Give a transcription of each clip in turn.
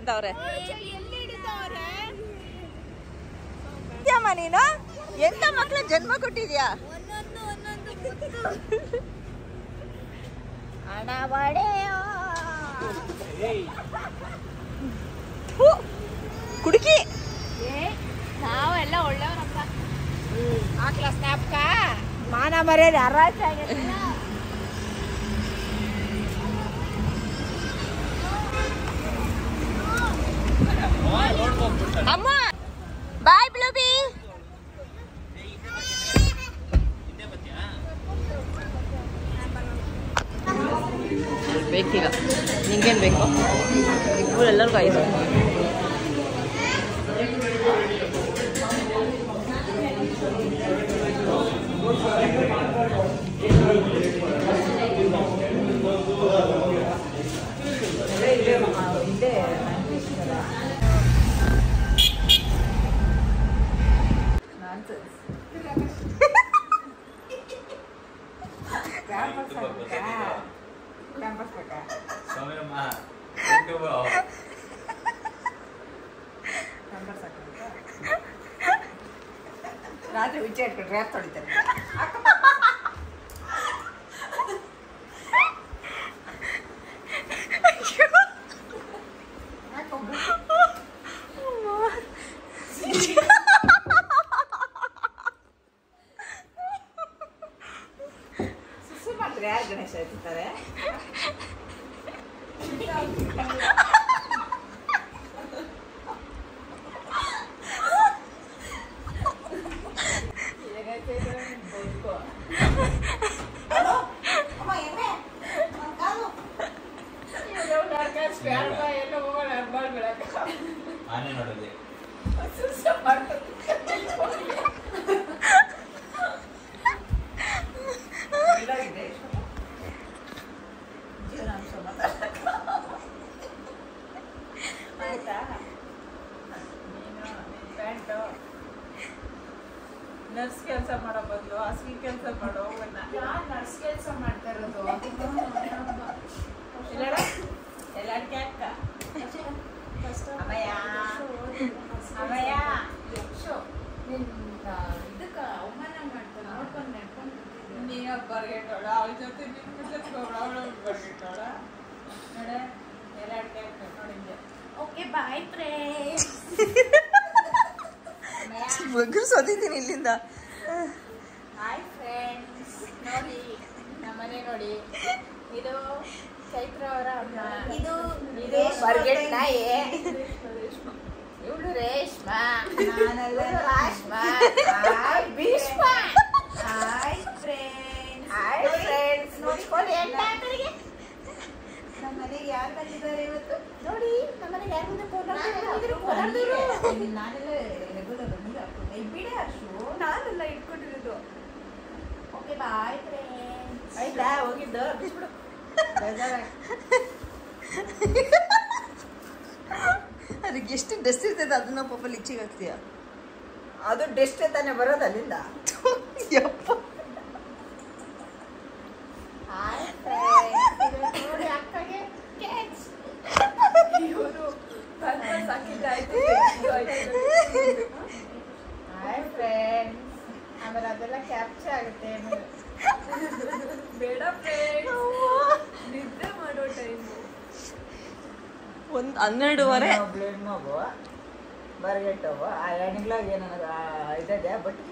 ಹಿಡಿತಾವ್ರೆ ಇದ್ಯಾಮ್ಮ ನೀನು ಎಂತ ಮಕ್ಳು ಜನ್ಮ ಕೊಟ್ಟಿದ್ಯಾ ಹಣ ಕುಡುಕಿ ನಾವೆಲ್ಲ ಒಳ್ಳೆಯವರಪ್ಪ ಹಾಕ್ಲ ಸ್ನ್ಯಾಪ್ಕ ಮಾನ ಮರ್ಯಾದೆ ಅರಾಜ ಅಮ್ಮ ಬಾಯ್ ಬ್ಲೂಬಿ ಬೇಕೀಗ ನಿಂಗೇನು ಬೇಕು ಇಬ್ಬರು ಎಲ್ಲರಿಗೂ ಐದು ರಾತ್ರಿ ವಿಚಾರ ಇಟ್ಕೊಂಡು ರ್ಯಾಪ್ ತೊಳಿತಾರೆ ಸುಸು ಮಾಡ್ತಾರೆ ಯಾರು ಗಣೇಶ ಎತ್ತಾರೆ ಆನೆ ನೋಡೋದೆ ಜೀವನಾಂಶ ಮಾತಾಡಕ್ಕ ಆಯ್ತಾ ನೀನು ನಿನ್ ಪ್ಯಾಂಟು ನರ್ಸ್ ಕೆಲಸ ಮಾಡೋ ಬದಲು ಹಾಸಿಗೆ ಕೆಲಸ ಮಾಡೋ ಹೋಗೋಣ ಯಾರು ನರ್ಸ್ ಕೆಲಸ ಮಾಡ್ತಾ ಇರೋದು ಇಲ್ಲಡ ಎಲ್ಲ ಅಡ್ಗೆ ಅಕ್ಕ ಅಮ್ಮಯ್ಯ ಅಮ್ಮಯ್ಯ ಇದಕ್ಕ ಅವಮಾನ ಮಾಡ್ತಾರೆ ನೋಡ್ಕೊಂಡು ನಡ್ಕೊಂಡು ನೀನು ಬರ್ಗೆಟ್ಟೋಳ ಅವಳ ಜೊತೆ ನಿನ್ ಬಿಡ್ಸ್ಕೊಳ ಅವಳು ಬರ್ಗೆಟ್ಟೋಳ ನೋಡ ಎಲ್ಲ ಅಡ್ಗೆ ಅಕ್ಕ ನೋಡಿದ್ದೆ ಓಕೆ ಬಾಯ್ ಫ್ರೆಂಡ್ಸ್ ಬಗ್ಗು ಸೋತಿದ್ದೀನಿ ಇಲ್ಲಿಂದ ಹಾಯ್ ಫ್ರೆಂಡ್ಸ್ ನೋಡಿ ನಮ್ಮನೆ ನೋಡಿ ಇದು ಚೈತ್ರ ಅವರ ಅಮ್ಮ ಇದು ಇದು ಬರ್ಗೆಟ್ ನಾಯಿ ಇವಳು ರೇಷ್ಮಾ ನಾನಲ್ಲ. ಇವ್ಳು Rashma hi Bhishma hi friends hi friends ನೋಡ್ಕೊಳ್ಳಿ ಎಂಟ ಕಡೆಗೆ ನಮ್ಮ ಮನೆಗೆ ಯಾರು ಬಂದಿದ್ದಾರೆ ಇವತ್ತು ನೋಡಿ ನಮ್ಮನೆಗೆ ಯಾರು ನಾನೆಲ್ಲ ರೆಗ್ಯುಲರ್ ಬಿಡ ಅಷ್ಟು ನಾನೆಲ್ಲ ಇಟ್ಕೊಂಡಿರೋದು ಓಕೆ ಬಾಯ್ ಫ್ರೆಂಡ್ಸ್ ಆಯ್ತಾ ಹೋಗಿದ್ದು ಬಿಸ್ಬಿಡು ಅದಕ್ಕೆ ಎಷ್ಟು ಡೆಸ್ಟ್ ಇರ್ತದೆ ಅದನ್ನ ಪಾಪ ಲಿಚ್ಚಿಗೆ ಹಾಕ್ತೀಯ ಅದು ಡೆಸ್ಟ್ ತಾನೇ ಬರೋದು ಅಲ್ಲಿಂದ ಯಪ್ಪ ಹಾಯ್ ಫ್ರೆಂಡ್ಸ್ ನೋಡಿ ಅಕ್ಕಗೆ ಕ್ಯಾಚ್ ಇವರು ಹಾಯ್ ಫ್ರೆಂಡ್ಸ್ ಆಮೇಲೆ ಅದೆಲ್ಲ ಕ್ಯಾಪ್ಚರ್ ಆಗುತ್ತೆ ಬೇಡ ಫ್ರೆಂಡ್ಸ್ ನಿದ್ದೆ ಮಾಡೋ ಟೈಮು ಒಂದು ಹನ್ನೆರಡುವರೆ ಬ್ಲೇಡ್ ಮಗು ಬರ್ಗೆಟ್ಟವು ಆ ಎಣ್ಗ್ಲಾಗ ಏನದ ಇದ್ದದೆ ಬಟ್ಟಿಲ್ಲ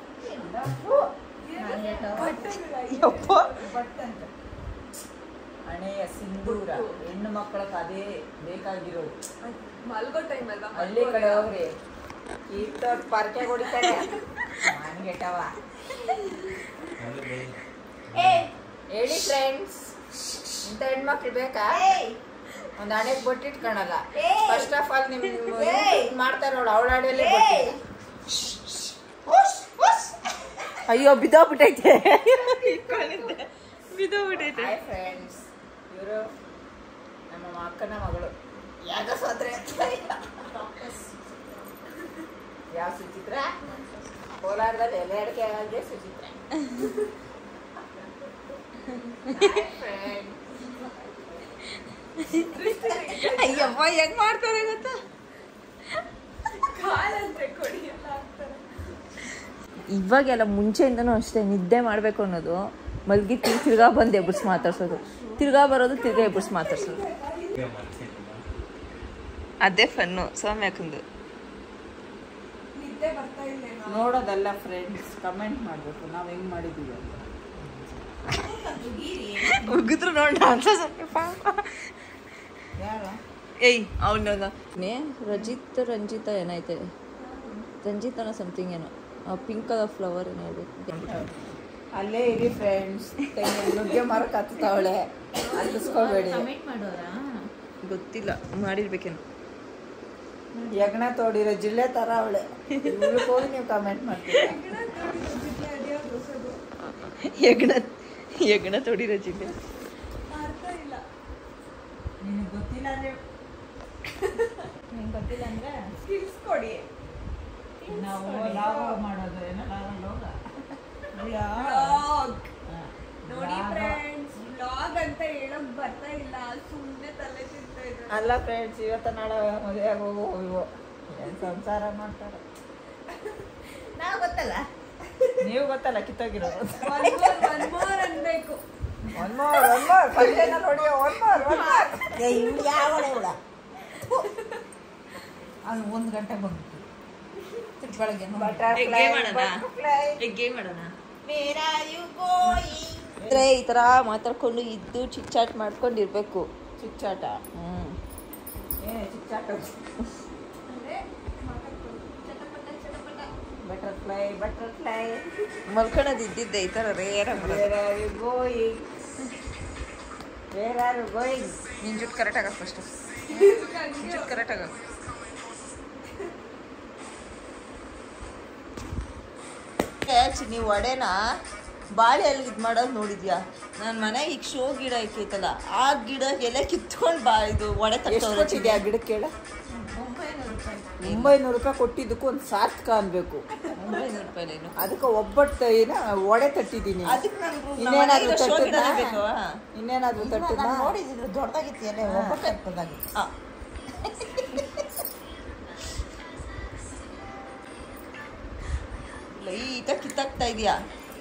ಯಪ್ಪ ಬಟ್ಟಂತ ಹಣೆಯ ಸಿಂಧೂರ ಹೆಣ್ಣು ಮಕ್ಕಳಕ್ಕೆ ಅದೇ ಬೇಕಾಗಿರೋದು ಮಲ್ಗೋ ಟೈಮ್ ಅಲ್ವಾ ಹಳ್ಳಿ ಕಡೆ ಹೋಗ್ರಿ ಇಟ್ಟವ್ರು ಪರ್ಕೆ ಹೊಡಿತಾರೆ ಮಾನ್ಗೆಟ್ಟವ ಹೇಳಿ ಫ್ರೆಂಡ್ಸ್ ಇಂಥ ಹೆಣ್ಮಕ್ಳು ಬೇಕಾ ಒಂದ್ ಹಣೆಗೆ ಬಟ್ಟಿಟ್ಕೊಳಲ್ಲ ಫಸ್ಟ್ ಆಫ್ ಆಲ್ ನಿಮ್ ಮಾಡ್ತಾರೆ ನೋಡು ಅವಳ ಹಣೆಯಲ್ಲೇ ಬಟ್ಟಿಲ್ಲ ಅಯ್ಯೋ ಬಿದ್ದೋಗ್ಬಿಟ್ಟೈತೆ ಬಿದ್ದೋಗ್ಬಿಟ್ಟೈತೆ ಹಾಯ್ ಫ್ರೆಂಡ್ಸ್ ಇವರು ನಮ್ಮ ಅಕ್ಕನ ಮಗಳು ಯಾಕ ಸೋದ್ರೆ ಯಾವ ಸುಚಿತ್ರ ಕೋಲಾರದಲ್ಲಿ ಎಲೆ ಅಡಿಕೆ ಆದ್ರೆ ಸುಚಿತ್ರ Hi, friends. ಅಯ್ಯಪ್ಪ ಹೆಂಗ್ ಮಾಡ್ತಾರೆ ಗೊತ್ತಾ ಕಾಲಂತೆ ಕೊಡಿ ಎಲ್ಲ ಹಾಕ್ತಾರೆ ಇವಾಗೆಲ್ಲ ಮುಂಚೆಯಿಂದನೂ ಅಷ್ಟೇ ನಿದ್ದೆ ಮಾಡಬೇಕು ಅನ್ನೋದು ಮಲ್ಗಿ ತಿರ್ಗಿ ತಿರ್ಗಾ ಬಂದು ಎಬ್ಬರ್ಸ್ ಮಾತಾಡ್ಸೋದು ತಿರ್ಗಾ ಬರೋದು ತಿರ್ಗಾ ಎಬ್ಬರ್ಸ್ ಮಾತಾಡ್ಸೋದು ಅದೇ ಫನ್ನು ಸೌಮ್ಯಕ್ಕಂದು ನಿದ್ದೆ ಬರ್ತಾ ಇಲ್ಲ ನೋಡೋದಲ್ಲ ಫ್ರೆಂಡ್ಸ್ ಕಮೆಂಟ್ ಮಾಡಬೇಕು ನಾವು ಹೆಂಗ್ ಮಾಡಿದೀವಿ ಅಂತ ಮುಗಿದ್ರು ನೋಡ ಅಂತ ಯಾರ ಏಯ್ ಅವನ ರಜಿತ್ ರಂಜಿತ ಏನೈತೆ ರಂಜಿತನ ಸಮಥಿಂಗ್ ಏನೋ ಪಿಂಕ್ ಕಲರ್ ಫ್ಲವರ್ ಏನೋ ಹೇಳ್ಬೇಕು ಅಲ್ಲೇ ಇರಿ ಫ್ರೆಂಡ್ಸ್ ನುಗ್ಗೆ ಮರಕ್ಕೆ ಹತ್ತವಳೆ ಅಲ್ಲಿಸ್ಕೋಬೇಡಿ ಗೊತ್ತಿಲ್ಲ ಮಾಡಿರ್ಬೇಕೇನೋ ಯಜ್ಞ ತೋಡಿರೋ ಜಿಲ್ಲೆ ತರ ಅವಳೆ ಇವ್ಳಿಗ್ ಹೋಗಿ ನೀವು ಕಮೆಂಟ್ ಮಾಡ್ತೀರಾ ಯಜ್ಞ ಯಜ್ಞ ತೊಡಿರೋ ಜಿಲ್ಲೆ ಅರ್ಥ ಇಲ್ಲ ನಿನಗೆ ಗೊತ್ತಿಲ್ಲ ಅಂದ್ರೆ ನಿಂಗೆ ಗೊತ್ತಿಲ್ಲ ಅಂದ್ರೆ ಸ್ಕಿಲ್ಸ್ ಕೊಡಿ ನಾವು ಲಾಭ ಮಾಡೋದು ಏನೋ ಲಾಭ ವ್ಲಾಗ್ ನೋಡಿ ಫ್ರೆಂಡ್ಸ್ ವ್ಲಾಗ್ ಅಂತ ಹೇಳಕ್ ಬರ್ತಾ ಇಲ್ಲ ಸುಮ್ಮನೆ ತಲೆ ತಿಂತಾ ಇದ್ದಾರೆ ಅಲ್ಲ ಫ್ರೆಂಡ್ಸ್ ಇವತ್ತ ನಾಳೆ ಮದುವೆ ಹೋಗು ಇವು ಏನ್ ಸಂಸಾರ ಮಾಡ್ತಾರೆ ನಾವು ಗೊತ್ತಲ್ಲ ನೀವು ಗೊತ್ತಲ್ಲ ಕಿತ್ತೋಗಿರೋದು ಒನ್ ಮೋರ್ ಒನ್ ಮೋರ್ ಅನ್ಬೇಕು ಒನ್ ಮೋರ್ ಒನ್ ಮೋರ್ ಪಲ್ಯನ ನೋಡಿ ಒನ್ ಮೋರ್ ಒನ್ ಮೋರ್ ಇವ್ಳು ಯಾವಳೆ ಇವಳ ಅದು ಒಂದು ಗಂಟೆ ಬಂತು ಬೆಳಗ್ಗೆ ಬಟರ್ಫ್ಲೈ ಬಟರ್ಫ್ಲೈ ಗೇಮ್ ಮಾಡೋಣ ವೇರ್ ಆರ್ ಯು ಗೋಯಿಂಗ್ ಅಂದ್ರೆ ಈ ತರ ಮಾತಾಡ್ಕೊಂಡು ಇದ್ದು ಚಿಕ್ ಚಾಟ್ ಮಾಡ್ಕೊಂಡು ಇರ್ಬೇಕು ಚಿಚ್ಚಾಟ ಹ್ಮ್ ಏನೇ ಚಿಚ್ಚಾಟ ಅಂದ್ರೆ ಮಾತಾಡ್ಕೊಂಡು ಚಟಪಟ ಚಟಪಟ ಬಟರ್ಫ್ಲೈ ಬಟರ್ಫ್ಲೈ ಮಲ್ಕೊಳೋದು ಇದ್ದಿದ್ದೆ ಈ ತರ rare where are you going where are you going ನಿನ್ ಜುಟ್ ಕರೆಕ್ಟ್ ಆಗ ಫಸ್ಟ್ ಜುಟ್ ಕರೆಕ್ಟ್ ಆಗ ನೀವು ವಡೆನ ಬಾಳೆ ಅಲ್ಲಿ ಇದು ಮಾಡೋದು ನೋಡಿದ್ಯಾ ನನ್ನ ಮನೆಗೆ ಈಗ ಶೋ ಗಿಡ ಐತೈತಲ್ಲ ಆ ಗಿಡ ಎಲೆ ಕಿತ್ಕೊಂಡು ಬಾ ಇದು ವಡೆ ಎಷ್ಟು ತಟ್ಟವ್ರೆ ಕೊಟ್ಟಿದ್ಯಾ ಗಿಡಕ್ಕೆ ಕೇಳ ಒಂಬೈನೂರು ರೂಪಾಯಿ ಕೊಟ್ಟಿದ್ದಕ್ಕೂ ಒಂದು ಸಾರ್ಥಕ ಅನ್ಬೇಕು ಒಂಬೈನೂರು ರೂಪಾಯಿ ಏನು ಅದಕ್ಕೆ ಒಬ್ಬಟ್ಟು ಏನ ಒಡೆ ತಟ್ಟಿದ್ದೀನಿ ಅದಕ್ಕೆ ನಂಗೆ ಇನ್ನೇನಾದ್ರೂ ಶೋ ಗಿಡ ತಟ್ಟುತ್ತಾ? ಬೇಕು ಇನ್ನೇನಾದ್ರೂ ತಟ್ಟಿದ್ನ ನೋಡಿದ್ರು ದೊಡ್ಡದಾಗಿತ್ತು ಎಲೆ ಒಬ್ಬಟ್ಟು ಹಾಕ್ಬೋದಾಗಿತ್ತು ಆ. ಲೈಟ ಕಿತ್ತಾಕ್ತಾ ಇದೀಯಾ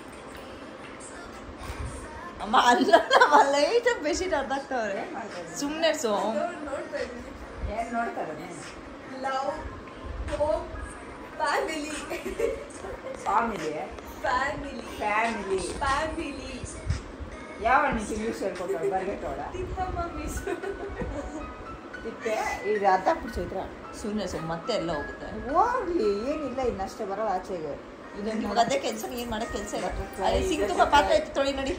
ಅಮ್ಮ ಅಲ್ಲ ನಮ್ಮ ಲೈಟ್ ಬೆಡ್ಶೀಟ್ ಅರ್ಧಾಕ್ತವ್ರೆ ಸುಮ್ಮನೆ ಸೋ ನೋಡ್ತಾ ಇದ್ದೀನಿ ಏನ್ ನೋಡ್ತಾರೆ love hope family family family family family ಯಾವ ನಿಂಗೆ ಇಂಗ್ಲೀಷ್ ಹೇಳ್ಕೊಟ್ಟಾಳೆ ಬರ್ಗೆಟ್ಟೋಳ ತಿಪ್ಪಮ್ಮ ಮಿಸ್ ತಿಪ್ಪೆ ಇದು ಅರ್ಧ ಚೈತ್ರ ಸುಮ್ಮನೆ ಸೋ ಮತ್ತೆ ಎಲ್ಲ ಹೋಗುತ್ತೆ ಹೋಗ್ಲಿ ಏನಿಲ್ಲ ಇನ್ನಷ್ಟೇ ಬರೋಲ್ಲ ಆಚೆಗೆ ಇದು ನಿಮ್ಗೆ ಅದೇ ಕೆಲಸ ಏನು ಮಾಡೋ ಕೆಲಸ ಇಲ್ಲ ಅಲ್ಲಿ ಸಿಂಗ್ ತುಂಬ ಪಾತ್ರೆ ಐತೆ ತೊಳಿ ನೋಡಿ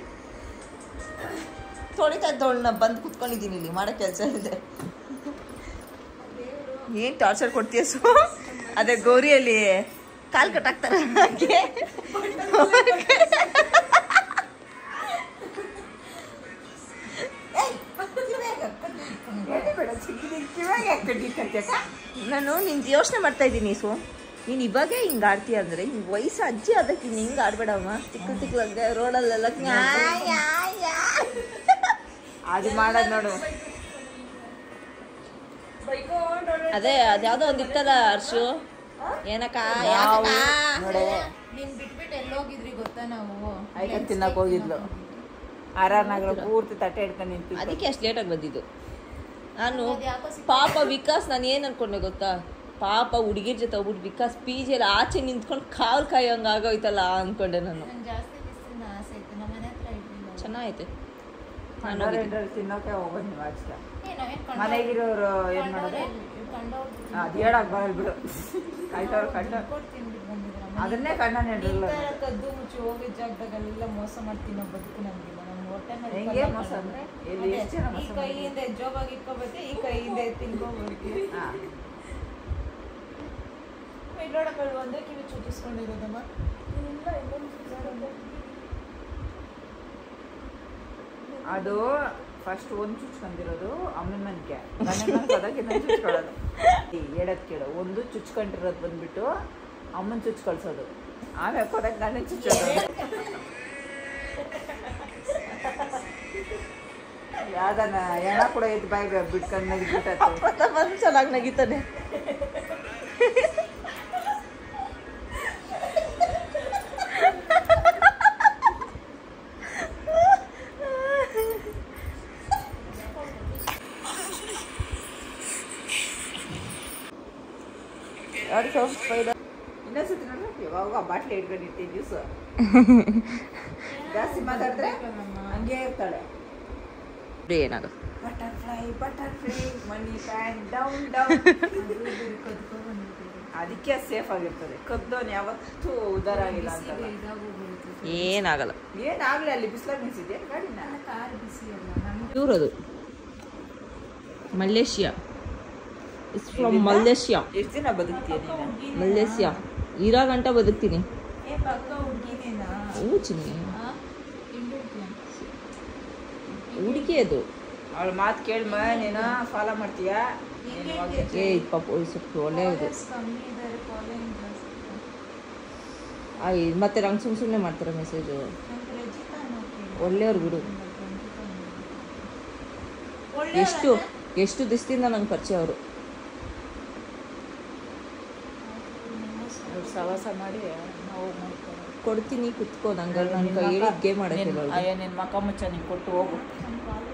ತೊಳಿತಾ ಇದ್ದವಳನ್ನ ಬಂದು ಕುತ್ಕೊಂಡಿದ್ದೀನಿ ಇಲ್ಲಿ ಮಾಡೋ ಕೆಲಸ ಇದೆ ಏನು ಟಾರ್ಚರ್ ಕೊಡ್ತೀಯ ಸು ಅದೇ ಗೌರಿಯಲ್ಲಿ ಕಾಲ್ ಕಟ್ಟಾಕ್ತಾರೆ ಹಾಗೆ ಬೇಡ ಕಿವಾಗ ಯಾಕೆ ಕಟ್ಟಿ ನಾನು ನಿಂದು ಯೋಚನೆ ಮಾಡ್ತಾ ಇದ್ದೀನಿ ಸು ನೀನು ಇವಾಗೇ ಹಿಂಗೆ ಆಡ್ತೀಯ ಅಂದರೆ ನಿನ್ ವಯಸ್ಸು ಅಜ್ಜಿ ಅದಕ್ಕೆ ನೀನು ಹಿಂಗೆ ಆಡ್ಬೇಡಮ್ಮ ತಿಕ್ಕು ತಿಕ್ಲಂಗೆ ರೋಡಲ್ಲೆಲ್ಲ ಅದು ಮಾಡೋದು ನೋಡು ಬೈಕೊಂಡು ಅದೇ ಅದ್ಯಾವುದೋ ಒಂದು ಇತ್ತಲ್ಲ ಅರ್ಶು ಏನಕ್ಕ ನಾವು ಯಾಕಕ್ಕ? ನೋಡೆ ನೀನ್ ಬಿಟ್ಬಿಟ್ಟು ಎಲ್ಲೋಗಿದ್ರಿ ಗೊತ್ತಾ ನಾವು ಐಕನ್ ತಿನ್ನಕ್ ಹೋಗಿದ್ಲು ಆರ್ ಆರ್ ನಗರ ಪೂರ್ತಿ ತಟ್ಟೆ ಹಿಡ್ಕೊಂಡು ನಿಂತಿತ್ತು ಅದಕ್ಕೆ ಅಷ್ಟು ಲೇಟಾಗಿ ಬಂದಿದ್ದು ನಾನು ಅದು ಯಾಕೋ ಸಿಕ್ಕಿಲ್ಲ. ಪಾಪ ವಿಕಾಸ್ ನಾನು ಏನು ಅನ್ಕೊಂಡೆ ಗೊತ್ತಾ ಪಾಪ ಹುಡುಗಿರ್ ಜೊತೆ ಹೋಗ್ಬಿಟ್ಟು ವಿಕಾಸ್ ಪಿ ಜಿಯಲ್ಲಿ ಆಚೆ ನಿಂತ್ಕೊಂಡು ಕಾಲ್ ಕಾಯೋಂಗ್ ಆಗೋಯ್ತಲ್ಲ ಅನ್ಕೊಂಡೆ ನಾನು ನಂಗೆ ಜಾಸ್ತಿ ದಿವಸದಿಂದ ಆಸೆ ಇತ್ತು ನಮ್ಮ ಮನೆ ಹತ್ರ ಇರ್ಲಿಲ್ಲ ಚೆನ್ನಾಗೈತೆ ನಾನು ಕಂಡವ್ರು ಹೋಗಿದ್ದೆ. ಏನ್ರಾದ್ರು ತಿನ್ನೋಕೆ ಹೋಗೋದು ನೀವು ಆಚೆ ಏನೋ ಏನ್ ಕಂಡವ್ರು- ಮನೆಗಿರೋರು ಏನ್ ಕಂಡವ್ರು ಮಾಡೋದು ಎಲ್ಲಿ- ಕಂಡವ್ರು ಅದು ಹೇಳಕ್ ಬರಲ್ ಬಿಡು ಆಯ್ತವ್ರು ಕಂಡ ಕೊಟ್ಟು ತಿಂದ್ಬಿಟ್ಟು ಬಂದಿದ್ರು ನಮ್ಮ ಅದನ್ನೇ ಕಣ್ಣ ಈ ನೆಡ್ರಲ್ಲ ತರ ಕದ್ದು ಮುಚ್ಚಿ ಹೋಗಿದ್ ಜಾಗದಾಗೆಲ್ಲ ಮೋಸ ಮಾಡ್ತೀನೋ ಬದುಕು ನಮ್ಗಿಲ್ಲ ನಮ್ಮ ಹೊಟ್ಟೆ ಮೇಲೆ ಹೆಂಗೆ ಕಲ್ಲ ಮೋಸ ಕಳ್ದ್ರೆ ಅಂದ್ರೆ? ಎಲ್ಲಿ ಅದೇ, ಎಷ್ಟ್ ಜನ ಈ ಮೋಸ ಕೈಯಿಂದ ಜೋಬಾಗಿ ಇಟ್ಕೋಬೇಕು ಈ ಕೈಯಿಂದ ತಿನ್ಕೋಬೇಕು ಹಾ ಇಲ್ಲೋಡಗಳು ಒಂದೇ ಕಿವಿ ಚುಚ್ಚಿಸ್ಕೊಂಡಿರೋದಮ್ಮ ಇಲ್ಲ ಇನ್ನೊಂದು ಸುಧಾರಣೆ. ಅದು ಫಸ್ಟ್ ಒಂದು ಚುಚ್ಕೊಂಡಿರೋದು ಅಮ್ಮನ ಮನೆಗೆ ಗಂಡನ ಮನೆಗೆ ಹೋದಾಗ ಇನ್ನೊಂದು ಚುಚ್ಕೊಳ್ಳೋದು ಹೇಳೋದು ಕೇಳು ಒಂದು ಚುಚ್ಕೊಂಡಿರೋದು ಬಂದ್ಬಿಟ್ಟು ಅಮ್ಮನ ಚುಚ್ ಕಳ್ಸೋದು ಆಮೇಲೆ ಹೋದಾಗ ಗಂಡನ ಚುಚ್ಚೋದು ಯಾವ್ದನ ಎಣ ಕೂಡ ಎದ್ದು ಬಾಯಿ ಬಿಟ್ಕೊಂಡು ನಗಿಬಿಟ್ಟತ್ತೆ ಮತ್ತೆ ಬಂದು ಚೆನ್ನಾಗಿ ನಗಿತಾನೆ ಯಾರು ಸ್ವಲ್ಪ ಇದು ಇನ್ನೊಂದ್ಸತಿ ನೋಡ್ರಿ ಯಾವಾಗ ಬಾಟ್ಲಿ ಇಟ್ಕೊಂಡು ಇರ್ತೀವಿ ಜ್ಯೂಸು ಜಾಸ್ತಿ ಮಾತಾಡಿದ್ರೆ ಹಂಗೆ ಇರ್ತಾಳೆ ಏನಾಗುತ್ತೆ butterfly butterfly money pan down down ಅದಕ್ಕೆ ಸೇಫ್ ಆಗಿರ್ತದೆ ಕದ್ದೋನ್ ಯಾವತ್ತೂ ಉದಾರ ಆಗಿಲ್ಲ ಅಂತಲ್ಲ ಏನಾಗಲ್ಲ ಏನಾಗ್ಲಿ ಅಲ್ಲಿ ಬಿಸಿಲಾಗ ನಿಲ್ಸಿದ್ಯಾ ಗಾಡಿನ ಕಾರ್ ಬಿಸಿ ಅಲ್ಲ ನಮ್ಗೆ ಇವ್ರದು ಮಲೇಷಿಯಾ ಇಟ್ಸ್ ಫ್ರಮ್ ಮಲೇಷಿಯಾ ಎಷ್ಟು ದಿನ ಬದುಕ್ತೀಯ ನೀನು ಮಲೇಷಿಯಾ ಇರೋ ಗಂಟ ಬದುಕ್ತೀನಿ ಏ ಪಕ್ಕ ಹುಡುಗಿನೇನಾ ಹೂ ಚಿನ್ನಿ ಹುಡುಗಿ ಅದು ಅವಳ ಮಾತು ಕೇಳ್ಮ ನೀನು ಫಾಲೋ ಮಾಡ್ತೀಯಾ ನೀನು ಇವಾಗ ಏ ಪಾಪ ಸ್ವಲ್ಪ ಒಳ್ಳೆ ಇದು ಕಮ್ಮಿ ಇದ್ದಾರೆ ಫಾಲೋಯಿಂಗ್ ಜಾಸ್ತಿ ಆ, ಇದ್ ಮತ್ತೆ ನಂಗೆ ಸುಮ್ಮನೆ ಸುಮ್ಮನೆ ಮಾಡ್ತಾರೆ ಮೆಸೇಜು ನಂಗೆ ರಜಿತಾ ನೋಡ್ತೀನಿ ಒಳ್ಳೆಯವ್ರು ಬಿಡು ಎಷ್ಟು ಎಷ್ಟು ದಿವಸದಿಂದ ನಂಗೆ ಪರಿಚಯ ಅವರು ಅವ್ರು ಸವಾಸ ಮಾಡಿ ನಾವು ಮಾಡ್ಕೊಂಡು ಕೊಡ್ತೀನಿ ಕುತ್ಕೋ ನಂಗೆ ನನ್ನ ಕೈ ಹೇಳಿದ ಗೇಮ್ ಆಡಕ್ಕೆ ನಿನ್ನ- ಅಯ್ಯೋ ನಿನ್ನ ಮಕ್ಕ ಮುಚ್ಚ ನೀನು ಕೊಟ್ಟು ಹೋಗು ನಮ್ಮ ಕಾಲೇಜ್